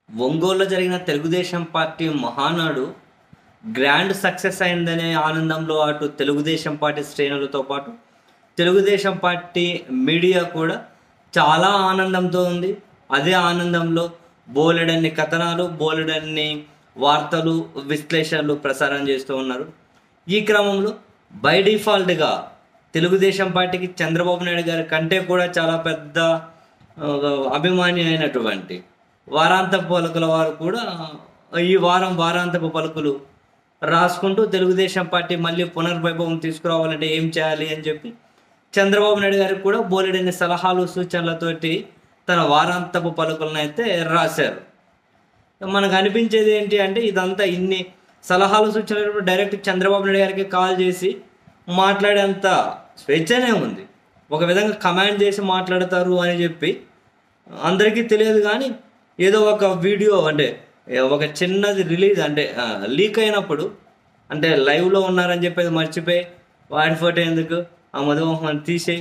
ఒంగోలులో జరిగిన Telugu Desam party Mahanadu grand success అయిందనే ఆనందంలో అటు తెలుగుదేశం పార్టీ శ్రేణులతో పాటు తెలుగుదేశం పార్టీ మీడియా కూడా చాలా ఆనందంతో ఉంది అదే ఆనందంలో బోలెడన్ని కథనాలు బోలెడన్ని వార్తలు విశ్లేషణలు ప్రసారం చేస్తూ ఉన్నారు ఈ క్రమంలో బై డిఫాల్ట్గా తెలుగుదేశం పార్టీకి చంద్రబాబు నాయుడు గారి కంటే కూడా చాలా పెద్ద ఆ, అభిమాని అయినటువంటి వారాంతపు పలుకుల వారు కూడా ఈ వారం వారాంతపు పలుకులు రాసుకుంటూ తెలుగుదేశం పార్టీ మళ్ళీ పునర్వైభవం తీసుకురావాలంటే ఏం చేయాలి అని చెప్పి చంద్రబాబు నాయుడు గారికి కూడా బోలెడన్ని సలహాలు సూచనలతోటి తన వారాంతపు పలుకులను అయితే రాశారు మనకు అనిపించేది ఏంటి అంటే ఇదంతా ఇన్ని సలహాలు సూచనలు డైరెక్ట్ చంద్రబాబు నాయుడు గారికి కాల్ చేసి మాట్లాడేంత స్వేచ్ఛనే ఉంది ఒక విధంగా కమాండ్ చేసి మాట్లాడతారు అని చెప్పి అందరికీ తెలియదు కానీ ఏదో ఒక వీడియో అంటే ఒక చిన్నది రిలీజ్ అంటే లీక్ అయినప్పుడు అంటే లైవ్లో ఉన్నారని చెప్పేది మర్చిపోయి వాడి ఫోటో ఎందుకు ఆ మధుమోహన్ తీసేయి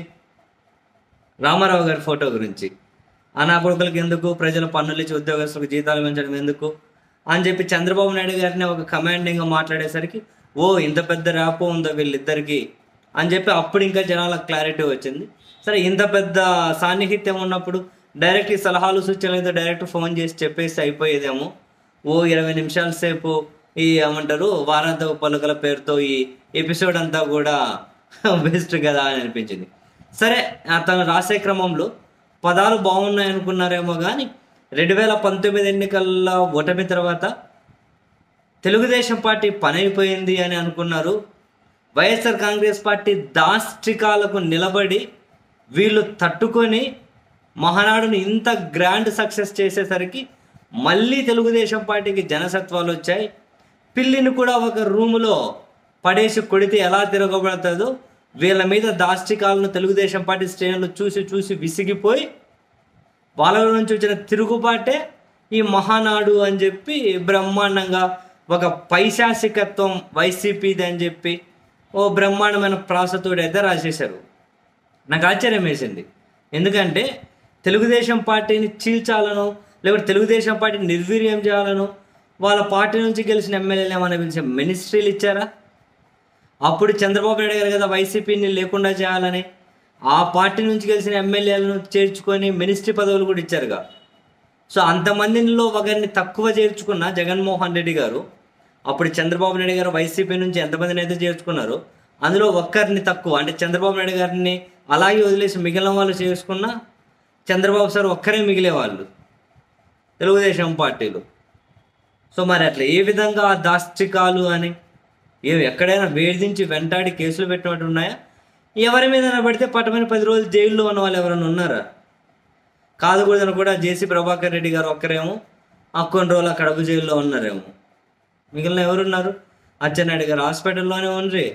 రామారావు గారి ఫోటో గురించి అనాకొడుకులకి ఎందుకు ప్రజల పన్నులు ఇచ్చి ఉద్యోగస్తులకు జీతాలు పెంచడం ఎందుకు అని చెప్పి చంద్రబాబు నాయుడు గారిని ఒక కమాండింగ్గా మాట్లాడేసరికి ఓ ఇంత పెద్ద ర్యాపో ఉందో వీళ్ళిద్దరికి అని చెప్పి అప్పుడు ఇంకా జనాలకు క్లారిటీ వచ్చింది సరే ఇంత పెద్ద సాన్నిహిత్యం ఉన్నప్పుడు డైరెక్ట్ ఈ సలహాలు సూచనలు అయితే డైరెక్ట్ ఫోన్ చేసి చెప్పేసి అయిపోయేదేమో ఓ ఇరవై నిమిషాల సేపు ఈ ఏమంటారు వారాంత పలుకల పేరుతో ఈ ఎపిసోడ్ అంతా కూడా బెస్ట్ కదా అని అనిపించింది సరే తను రాసే క్రమంలో పదాలు బాగున్నాయి అనుకున్నారేమో కానీ రెండు వేల పంతొమ్మిది ఎన్నికల్లో ఓటమి తర్వాత తెలుగుదేశం పార్టీ పని అయిపోయింది అని అనుకున్నారు వైఎస్ఆర్ కాంగ్రెస్ పార్టీ దాష్టికాలకు నిలబడి వీళ్ళు తట్టుకొని మహానాడుని ఇంత గ్రాండ్ సక్సెస్ చేసేసరికి మళ్ళీ తెలుగుదేశం పార్టీకి జనసత్వాలు వచ్చాయి పిల్లిని కూడా ఒక రూములో పడేసి కొడితే ఎలా తిరగబడుతుందో వీళ్ళ మీద దాష్టికాలను తెలుగుదేశం పార్టీ శ్రేణులు చూసి చూసి విసిగిపోయి వాళ్ళ నుంచి వచ్చిన తిరుగుబాటే ఈ మహానాడు అని చెప్పి బ్రహ్మాండంగా ఒక పైశాసికత్వం వైసీపీది అని చెప్పి ఓ బ్రహ్మాండమైన ప్రాసతోడు అయితే రాసేశారు నాకు ఆశ్చర్యం వేసింది ఎందుకంటే తెలుగుదేశం పార్టీని చీల్చాలనో లేకపోతే తెలుగుదేశం పార్టీని నిర్వీర్యం చేయాలనో వాళ్ళ పార్టీ నుంచి గెలిచిన ఎమ్మెల్యేలు ఏమైనా పిలిచి మినిస్ట్రీలు ఇచ్చారా అప్పుడు చంద్రబాబు నాయుడు గారు కదా వైసీపీని లేకుండా చేయాలని ఆ పార్టీ నుంచి గెలిచిన ఎమ్మెల్యేలను చేర్చుకొని మినిస్ట్రీ పదవులు కూడా ఇచ్చారుగా సో అంతమందిలో ఒకరిని తక్కువ చేర్చుకున్న జగన్మోహన్ రెడ్డి గారు అప్పుడు చంద్రబాబు నాయుడు గారు వైసీపీ నుంచి ఎంతమందిని అయితే చేర్చుకున్నారో అందులో ఒక్కరిని తక్కువ అంటే చంద్రబాబు నాయుడు గారిని అలాగే వదిలేసి మిగిలిన వాళ్ళు చేసుకున్న చంద్రబాబు సార్ ఒక్కరే మిగిలేవాళ్ళు తెలుగుదేశం పార్టీలో సో మరి అట్లా ఏ విధంగా ఆ దాష్టికాలు అని ఏవి ఎక్కడైనా వేధించి వెంటాడి కేసులు పెట్టినట్టు ఉన్నాయా ఎవరి మీద పడితే పట్టమని పది రోజులు జైల్లో ఉన్న వాళ్ళు ఎవరైనా ఉన్నారా కాదు కూడా కూడా జేసీ ప్రభాకర్ రెడ్డి గారు ఒక్కరేమో ఆ కొన్ని రోజులు ఆ కడప జైల్లో ఉన్నారేమో మిగిలిన ఎవరున్నారు అచ్చెన్నాయుడు గారు హాస్పిటల్లోనే ఉండ్రి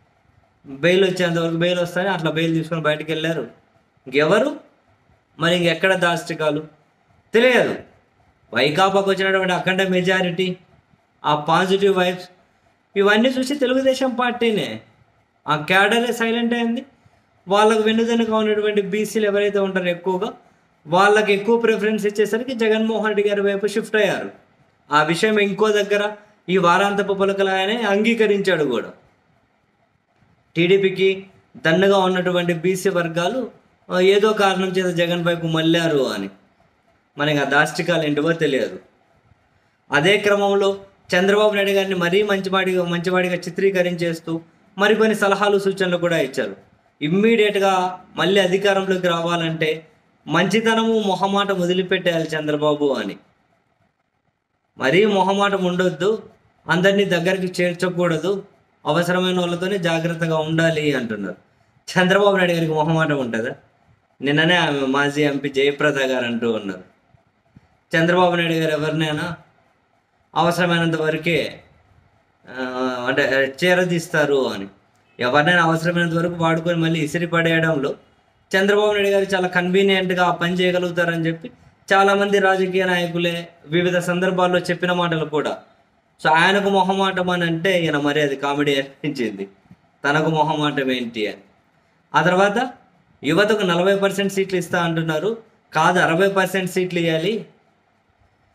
బెయిల్ వచ్చేంతవరకు బెయిల్ వస్తానే అట్లా బెయిల్ తీసుకొని బయటకు వెళ్ళారు ఇంకెవరు మరి ఇంకెక్కడ దాష్టికాలు తెలియదు వైకాపాకు వచ్చినటువంటి అఖండ మెజారిటీ ఆ పాజిటివ్ వైబ్స్ ఇవన్నీ చూసి తెలుగుదేశం పార్టీనే ఆ క్యాడరే సైలెంట్ అయింది వాళ్ళకు వెన్నుదెనుక ఉన్నటువంటి బీసీలు ఎవరైతే ఉంటారో ఎక్కువగా వాళ్ళకి ఎక్కువ ప్రిఫరెన్స్ ఇచ్చేసరికి జగన్మోహన్ రెడ్డి గారి వైపు షిఫ్ట్ అయ్యారు ఆ విషయం ఇంకో దగ్గర ఈ వారాంతపు పలుకలాయనే అంగీకరించాడు కూడా టీడీపీకి దన్నుగా ఉన్నటువంటి బీసీ వర్గాలు ఆ, ఏదో కారణం చేత జగన్ వైపు మళ్ళారు అని మనకి ఆ దాష్టికాలు ఏంటివో తెలియదు అదే క్రమంలో చంద్రబాబు నాయుడు గారిని మరీ మంచివాడిగా మంచివాడిగా చిత్రీకరించేస్తూ మరికొన్ని సలహాలు సూచనలు కూడా ఇచ్చారు ఇమ్మీడియట్గా మళ్ళీ అధికారంలోకి రావాలంటే మంచితనము మొహమాటం వదిలిపెట్టేయాలి చంద్రబాబు అని మరీ మొహమాటం ఉండొద్దు అందరినీ దగ్గరికి చేర్చకూడదు అవసరమైన వాళ్ళతోనే జాగ్రత్తగా ఉండాలి అంటున్నారు చంద్రబాబు నాయుడు గారికి మొహమాటం ఉంటుందా నిన్ననే ఆమె మాజీ ఎంపీ జయప్రద గారు అంటూ ఉన్నారు చంద్రబాబు నాయుడు గారు ఎవరినైనా అవసరమైనంత వరకే ఆ, అంటే చేరదీస్తారు అని ఎవరినైనా అవసరమైనంత వరకు వాడుకొని మళ్ళీ ఇసిరి పడేయడంలో చంద్రబాబు నాయుడు గారు చాలా కన్వీనియంట్గా ఆ పని చేయగలుగుతారని చెప్పి చాలామంది రాజకీయ నాయకులే వివిధ సందర్భాల్లో చెప్పిన మాటలు కూడా సో ఆయనకు మొహమాటం అని అంటే ఈయన మరి అది కామెడీ అనిపించింది తనకు మొహమాటం ఏంటి అని ఆ తర్వాత యువతకు నలభై పర్సెంట్ సీట్లు ఇస్తా అంటున్నారు కాదు అరవై పర్సెంట్ సీట్లు ఇవ్వాలి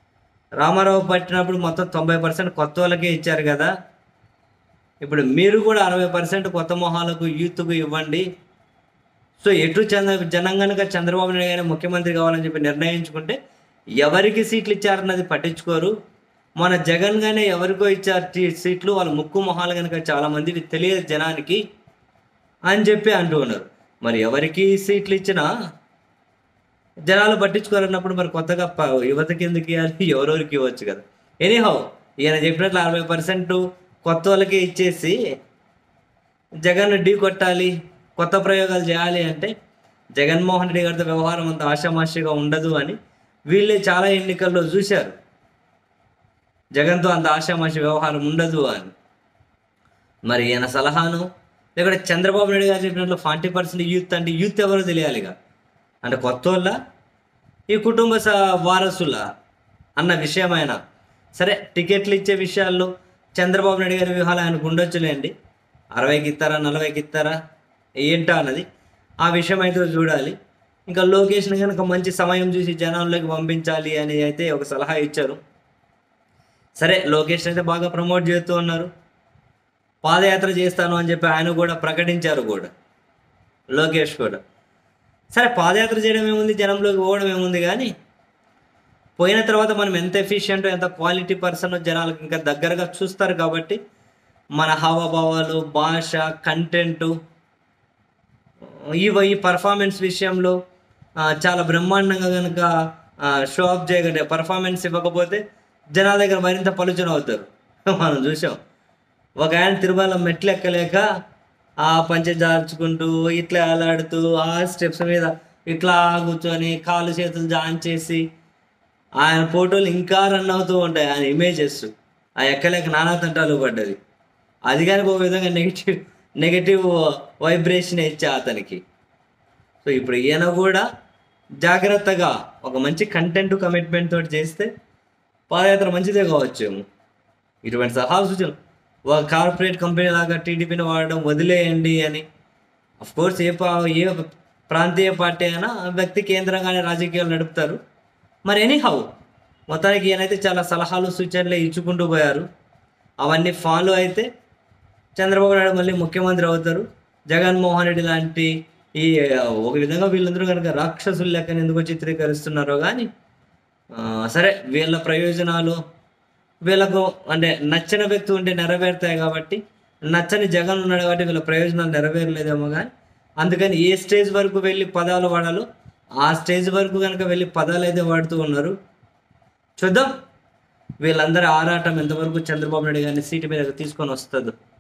రామారావు పట్టినప్పుడు మొత్తం తొంభై పర్సెంట్ కొత్త వాళ్ళకే ఇచ్చారు కదా ఇప్పుడు మీరు కూడా అరవై పర్సెంట్ కొత్త మొహాలకు యూత్కు ఇవ్వండి సో ఎటు చంద్ర జనం కనుక చంద్రబాబు నాయుడు గారిని ముఖ్యమంత్రి కావాలని చెప్పి నిర్ణయించుకుంటే ఎవరికి సీట్లు ఇచ్చారన్నది పట్టించుకోరు మన జగన్ గానే ఎవరికో ఇచ్చారు టీ- సీట్లు వాళ్ళ ముక్కు మొహాలు కనుక చాలా మందికి తెలియదు జనానికి అని చెప్పి అంటూ ఉన్నారు మరి ఎవరికి సీట్లు ఇచ్చినా జనాలు పట్టించుకోరన్నప్పుడు మరి కొత్తగా ప- యువతకి ఎందుకు ఇవ్వాలి ఎవరెవరికి ఇవ్వచ్చు కదా ఎనీహౌ ఈయన చెప్పినట్లు అరవై పర్సెంట్ కొత్త వాళ్ళకి ఇచ్చేసి జగన్ ఢీ కొట్టాలి కొత్త ప్రయోగాలు చేయాలి అంటే జగన్మోహన్ రెడ్డి గారితో వ్యవహారం అంత ఆషామాషిగా ఉండదు అని వీళ్ళే చాలా ఎన్నికల్లో చూశారు జగన్తో అంత ఆషామాషి వ్యవహారం ఉండదు అని మరి ఈయన సలహాను లేకపోతే చంద్రబాబు నాయుడు గారు చెప్పినట్లు ఫార్టీ పర్సెంట్ యూత్ అంటే యూత్ ఎవరో తెలియాలిగా అంటే కొత్త వాళ్ళ ఈ కుటుంబ స వారసుల అన్న విషయమైన సరే టికెట్లు ఇచ్చే విషయాల్లో చంద్రబాబు నాయుడు గారి వ్యూహాలు ఆయనకు ఉండొచ్చులేండి అరవైకి ఇస్తారా నలభైకి ఇస్తారా ఏంటా అన్నది ఆ విషయం అయితే చూడాలి ఇంకా లొకేషన్ కనుక మంచి సమయం చూసి జనాల్లోకి పంపించాలి అని అయితే ఒక సలహా ఇచ్చారు సరే లొకేషన్ అయితే బాగా ప్రమోట్ చేస్తూ ఉన్నారు పాదయాత్ర చేస్తాను అని చెప్పి ఆయన కూడా ప్రకటించారు కూడా లోకేష్ కూడా సరే పాదయాత్ర చేయడం ఏముంది జనంలోకి పోవడం ఏముంది కానీ పోయిన తర్వాత మనం ఎంత ఎఫిషియెంట్ ఎంత క్వాలిటీ పర్సన్ జనాలకు ఇంకా దగ్గరగా చూస్తారు కాబట్టి మన హావభావాలు భాష కంటెంట్ ఈ ఈ పర్ఫార్మెన్స్ విషయంలో ఆ, చాలా బ్రహ్మాండంగా కనుక షో ఆఫ్ చేయగలిగే పర్ఫార్మెన్స్ ఇవ్వకపోతే జనాల దగ్గర మరింత పలుచన అవుతారు మనం చూసాం ఒక ఆయన తిరుమల మెట్లు ఎక్కలేక ఆ పంచె జార్చుకుంటూ ఇట్లా అలాడుతూ ఆ స్టెప్స్ మీద ఇట్లా కూర్చొని కాలు చేతులు జాయిన్ చేసి ఆయన ఫోటోలు ఇంకా రన్ అవుతూ ఉంటాయి ఆయన ఇమేజెస్ ఆ ఎక్కలేక నానా తంటాలు పడ్డది అది కానీ ఒక విధంగా నెగిటివ్ నెగిటివ్ వైబ్రేషన్ ఇచ్చా అతనికి సో ఇప్పుడు ఈయన కూడా జాగ్రత్తగా ఒక మంచి కంటెంట్ కమిట్మెంట్ తోటి చేస్తే పాదయాత్ర మంచిదే కావచ్చేమో ఇటువంటి సలహా సూచనలు ఒక కార్పొరేట్ కంపెనీ లాగా టీడీపీని వాడడం వదిలేయండి అని అఫ్ కోర్స్ ఏ పా ఏ ప్రాంతీయ పార్టీ అయినా వ్యక్తి కేంద్రంగానే రాజకీయాలు నడుపుతారు మరి ఎనీ హౌ మొత్తానికి ఈయనైతే చాలా సలహాలు సూచనలు ఇచ్చుకుంటూ పోయారు అవన్నీ ఫాలో అయితే చంద్రబాబు నాయుడు మళ్ళీ ముఖ్యమంత్రి అవుతారు జగన్మోహన్ రెడ్డి లాంటి ఈ ఒక విధంగా వీళ్ళందరూ కనుక రాక్షసులు లెక్కన ఎందుకు చిత్రీకరిస్తున్నారో కానీ ఆ, సరే వీళ్ళ ప్రయోజనాలు వీళ్ళకు అంటే నచ్చిన వ్యక్తి ఉంటే నెరవేరుతాయి కాబట్టి నచ్చని జగన్ ఉన్నాడు కాబట్టి వీళ్ళ ప్రయోజనాలు నెరవేరలేదేమో కానీ అందుకని ఏ స్టేజ్ వరకు వెళ్ళి పదాలు వాడాలో ఆ స్టేజ్ వరకు కనుక వెళ్ళి పదాలు అయితే వాడుతూ ఉన్నారు చూద్దాం వీళ్ళందరి ఆరాటం ఎంతవరకు చంద్రబాబు నాయుడు గారిని సీటు మీద తీసుకొని వస్తుందో